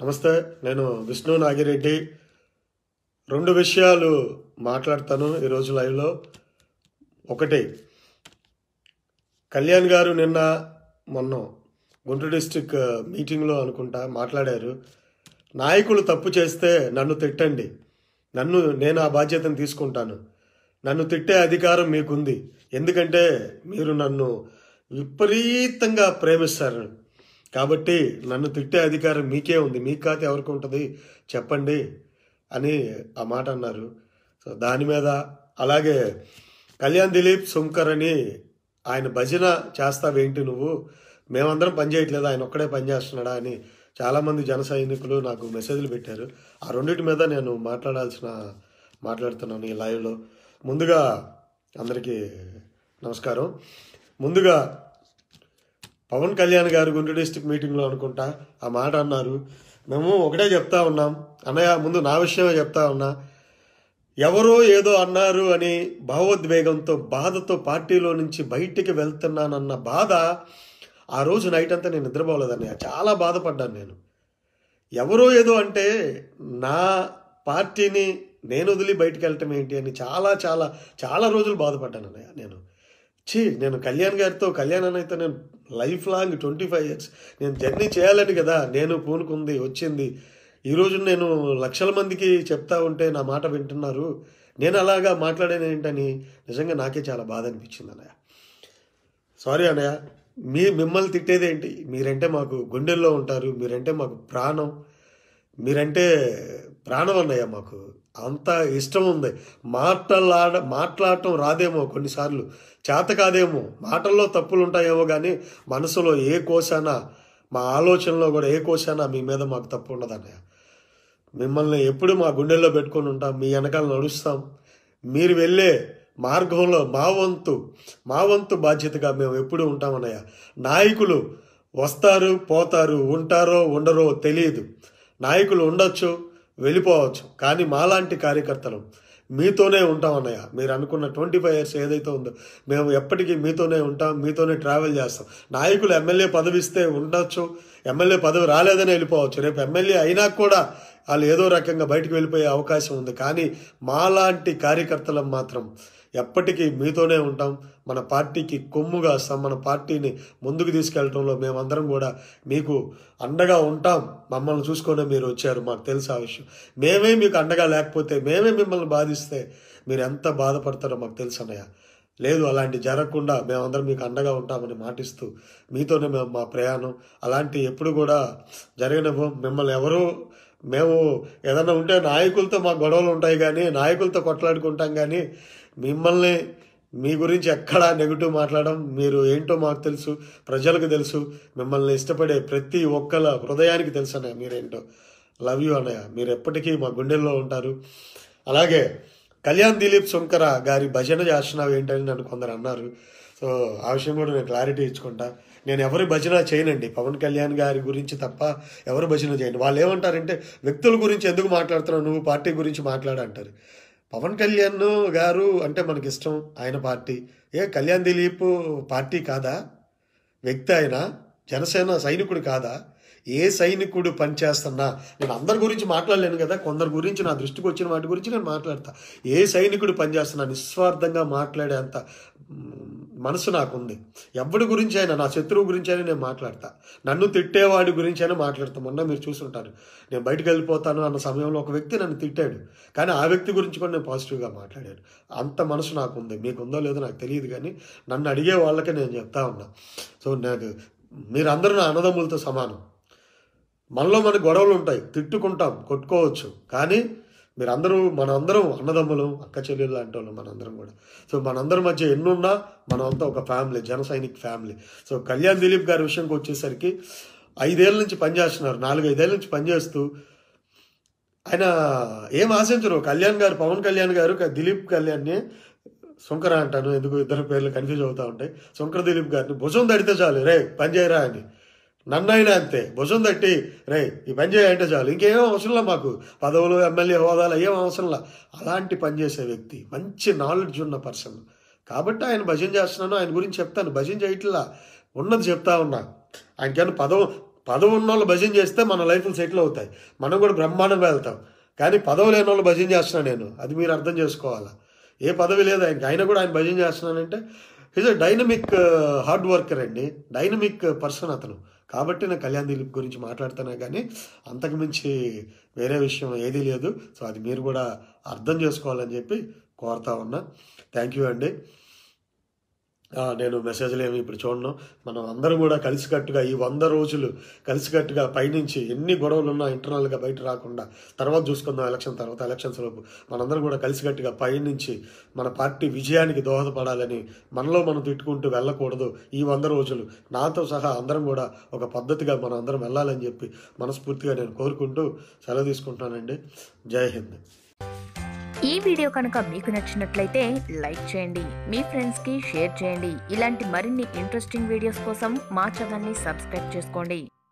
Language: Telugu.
నమస్తే నేను విష్ణు నాగిరెడ్డి రెండు విషయాలు మాట్లాడతాను ఈరోజు లైవ్లో ఒకటి కళ్యాణ్ గారు నిన్న మొన్న గుంటూరు డిస్టిక్ మీటింగ్లో అనుకుంటా మాట్లాడారు నాయకులు తప్పు చేస్తే నన్ను తిట్టండి నన్ను నేను ఆ బాధ్యతను తీసుకుంటాను నన్ను తిట్టే అధికారం మీకుంది ఎందుకంటే మీరు నన్ను విపరీతంగా ప్రేమిస్తారు కాబట్టి నన్ను తిట్టే అధికారం మీకే ఉంది మీకు కాదు ఎవరికి ఉంటుంది చెప్పండి అని ఆ మాట అన్నారు సో దాని మీద అలాగే కళ్యాణ్ దిలీప్ సుంకర్ అని ఆయన భజన చేస్తావేంటి నువ్వు మేమందరం పని చేయట్లేదు ఆయన ఒక్కడే పని చేస్తున్నాడా అని చాలామంది జన సైనికులు నాకు మెసేజ్లు పెట్టారు ఆ రెండింటి మీద నేను మాట్లాడాల్సిన మాట్లాడుతున్నాను ఈ లైవ్లో ముందుగా అందరికీ నమస్కారం ముందుగా పవన్ కళ్యాణ్ గారు గుంటూరు డిస్టిక్ మీటింగ్లో అనుకుంటా ఆ మాట అన్నారు మేము ఒకటే చెప్తా ఉన్నాం అన్నయ్య ముందు నా విషయమే చెప్తా ఉన్నా ఎవరో ఏదో అన్నారు అని భావోద్వేగంతో బాధతో పార్టీలో నుంచి బయటికి వెళ్తున్నానన్న బాధ ఆ రోజు నైట్ అంతా నేను నిద్రపోలేదన్నయ్య చాలా బాధపడ్డాను నేను ఎవరో ఏదో అంటే నా పార్టీని నేను వదిలి బయటికి వెళ్ళటం ఏంటి అని చాలా చాలా చాలా రోజులు బాధపడ్డాను అన్నయ్య నేను ఛీ నేను కళ్యాణ్ గారితో కళ్యాణ్ అన్నయ్యతో నేను lifelong twenty five years నేను జర్నీ చేయాలని కదా నేను పూనుకుంది వచ్చింది ఈరోజు నేను లక్షల మందికి చెప్తా ఉంటే నా మాట వింటున్నారు నేను అలాగా మాట్లాడాను ఏంటని నిజంగా నాకే చాలా బాధ అనిపించింది అన్నయ్య సారీ అన్నయ్య మీ మిమ్మల్ని తిట్టేది ఏంటి మీరంటే మాకు గుండెల్లో ఉంటారు మీరంటే మాకు ప్రాణం మీరంటే ప్రాణం అన్నయ్య మాకు అంత ఇష్టం ఉంది మాట్లాడ మాట్లాడటం రాదేమో కొన్నిసార్లు చేత కాదేమో మాటల్లో తప్పులు ఉంటాయేమో కానీ మనసులో ఏ కోశాన మా ఆలోచనలో కూడా ఏ కోశాన మీ మీద మాకు తప్పు ఉండదు అన్నయ్య మిమ్మల్ని ఎప్పుడు మా గుండెల్లో పెట్టుకొని ఉంటాం మీ వెనకాల నడుస్తాం మీరు వెళ్ళే మార్గంలో మా వంతు మా వంతు బాధ్యతగా మేము ఎప్పుడు ఉంటామన్నయ్య నాయకులు వస్తారు పోతారు ఉంటారో ఉండరో తెలియదు నాయకులు ఉండొచ్చు వెళ్ళిపోవచ్చు కానీ మాలాంటి కార్యకర్తలు మీతోనే ఉంటాం అన్నయ్య మీరు అనుకున్న ట్వంటీ ఫైవ్ ఇయర్స్ ఏదైతే ఉందో మేము ఎప్పటికీ మీతోనే ఉంటాం మీతోనే ట్రావెల్ చేస్తాం నాయకులు ఎమ్మెల్యే పదవి ఇస్తే ఉండొచ్చు ఎమ్మెల్యే పదవి రాలేదని వెళ్ళిపోవచ్చు రేపు ఎమ్మెల్యే అయినా కూడా వాళ్ళు ఏదో రకంగా బయటకు వెళ్ళిపోయే అవకాశం ఉంది కానీ మాలాంటి కార్యకర్తలం మాత్రం ఎప్పటికీ మీతోనే ఉంటాం మన పార్టీకి కొమ్ముగా వస్తాం మన పార్టీని ముందుకు తీసుకెళ్ళటంలో మేమందరం కూడా మీకు అండగా ఉంటాం మమ్మల్ని చూసుకొని మీరు వచ్చారు మాకు తెలుసు ఆ విషయం మేమే మీకు అండగా లేకపోతే మేమే మిమ్మల్ని బాధిస్తే మీరు ఎంత బాధపడతారో మాకు తెలుసు అన్నయ్య లేదు అలాంటి జరగకుండా మేమందరం మీకు అండగా ఉంటామని మాటిస్తూ మీతోనే మేము మా ప్రయాణం అలాంటి ఎప్పుడు కూడా జరగనివ్వం మిమ్మల్ని ఎవరు మేము ఏదైనా ఉంటే నాయకులతో మా గొడవలు ఉంటాయి కానీ నాయకులతో కొట్లాడుకుంటాం కానీ మిమ్మల్ని మీ గురించి ఎక్కడా నెగిటివ్ మాట్లాడడం మీరు ఏంటో మాకు తెలుసు ప్రజలకు తెలుసు మిమ్మల్ని ఇష్టపడే ప్రతి ఒక్కల హృదయానికి తెలుసు అన్నయ్య మీరేంటో లవ్ యూ అన్నయ్య మీరు ఎప్పటికీ మా గుండెల్లో ఉంటారు అలాగే కళ్యాణ్ దిలీప్ సుంకర గారి భజన చేస్తున్నావు ఏంటని నన్ను కొందరు అన్నారు సో ఆ విషయం కూడా నేను క్లారిటీ ఇచ్చుకుంటా నేను ఎవరి భజన చేయనండి పవన్ కళ్యాణ్ గారి గురించి తప్ప ఎవరు భజన చేయండి వాళ్ళు ఏమంటారంటే వ్యక్తుల గురించి ఎందుకు మాట్లాడుతున్నావు నువ్వు పార్టీ గురించి మాట్లాడంటారు పవన్ కళ్యాణ్ గారు అంటే మనకి ఇష్టం ఆయన పార్టీ ఏ కళ్యాణ్ దిలీప్ పార్టీ కాదా వ్యక్తి ఆయన జనసేన సైనికుడు కాదా ఏ సైనికుడు పనిచేస్తున్నా నేను అందరి గురించి మాట్లాడలేను కదా కొందరి గురించి నా దృష్టికి వచ్చిన వాటి గురించి నేను మాట్లాడతా ఏ సైనికుడు పనిచేస్తున్నా నిస్వార్థంగా మాట్లాడే అంత మనసు నాకుంది ఎవడి గురించి అయినా నా శత్రువు గురించి అయినా నేను మాట్లాడతా నన్ను తిట్టేవాడి గురించి అయినా మాట్లాడతా మొన్న మీరు చూసుంటారు నేను బయటకు వెళ్ళిపోతాను అన్న సమయంలో ఒక వ్యక్తి నన్ను తిట్టాడు కానీ ఆ వ్యక్తి గురించి కూడా నేను పాజిటివ్గా మాట్లాడాను అంత మనసు నాకు ఉంది మీకు ఉందో లేదో నాకు తెలియదు కానీ నన్ను అడిగే వాళ్ళకే నేను చెప్తా ఉన్నా సో నాకు మీరందరూ నా అన్నదమ్ములతో సమానం మనలో మన గొడవలు ఉంటాయి తిట్టుకుంటాం కొట్టుకోవచ్చు కానీ మీరందరూ మనందరం అన్నదమ్ములు అక్క చెల్లెలు లాంటి వాళ్ళు మనందరం కూడా సో మనందరి మధ్య ఎన్నున్నా మనమంతా ఒక family Jana Sainik family so Kalyan Dilip గారి విషయంకి వచ్చేసరికి ఐదేళ్ళ నుంచి పనిచేస్తున్నారు నాలుగు ఐదేళ్ళ నుంచి పనిచేస్తూ ఆయన ఏం ఆశించరు కళ్యాణ్ గారు పవన్ కళ్యాణ్ గారు దిలీప్ కళ్యాణ్ని శంకర అంటాను ఎందుకు ఇద్దరు పేర్లు కన్ఫ్యూజ్ అవుతా ఉంటాయి శంకర దిలీప్ గారిని భుజం తడితే చాలు రే పని చేయరా అని నన్నైనా అంతే భుజం తట్టి రే ఈ పని చేయాలంటే చాలు ఇంకేం అవసరంలా మాకు పదవులు ఎమ్మెల్యే హోదాలు ఏం అవసరంలా అలాంటి పని చేసే వ్యక్తి మంచి నాలెడ్జ్ ఉన్న పర్సన్ కాబట్టి ఆయన భజన చేస్తున్నాను ఆయన గురించి చెప్తాను భజన చేయట్లా ఉన్నది చెప్తా ఉన్నా ఆయనకైనా పదవు పదవి ఉన్న వాళ్ళు భజన చేస్తే మన లైఫ్లు సెటిల్ అవుతాయి మనం కూడా బ్రహ్మాండంగా వెళ్తాం కానీ పదవి లేని వాళ్ళు భజన చేస్తున్నాను నేను అది మీరు అర్థం చేసుకోవాలా ఏ పదవి లేదు ఆయనకి ఆయన కూడా ఆయన భజన చేస్తున్నానంటే is a dynamic hard worker అండి డైనమిక్ పర్సన్ అతను కాబట్టి నేను కళ్యాణ్ దిలీప్ గురించి మాట్లాడుతున్నా కానీ అంతకు మించి వేరే విషయం ఏదీ లేదు సో అది మీరు కూడా అర్థం చేసుకోవాలని చెప్పి కోరుతా ఉన్నా థ్యాంక్ యూ అండి ఆ, నేను మెసేజ్లు ఏమి ఇప్పుడు చూడను మనం అందరం కూడా కలిసికట్టుగా ఈ వంద రోజులు కలిసికట్టుగా పైనుంచి ఎన్ని గొడవలు ఉన్నా ఇంటర్నల్గా బయట రాకుండా తర్వాత చూసుకుందాం ఎలక్షన్ తర్వాత ఎలక్షన్స్ లోపు మనందరం కూడా కలిసికట్టుగా పైనుంచి మన పార్టీ విజయానికి దోహదపడాలని మనలో మనం తిట్టుకుంటూ వెళ్ళకూడదు ఈ వంద రోజులు నాతో సహా అందరం కూడా ఒక పద్ధతిగా మనం అందరం వెళ్ళాలని చెప్పి మనస్ఫూర్తిగా నేను కోరుకుంటూ సెలవు తీసుకుంటానండి జై హింద్ ఈ వీడియో కనుక మీకు నచ్చినట్లయితే లైక్ చేయండి మీ ఫ్రెండ్స్కి షేర్ చేయండి ఇలాంటి మరిన్ని ఇంట్రెస్టింగ్ వీడియోస్ కోసం మా ఛానల్ని సబ్స్క్రైబ్ చేసుకోండి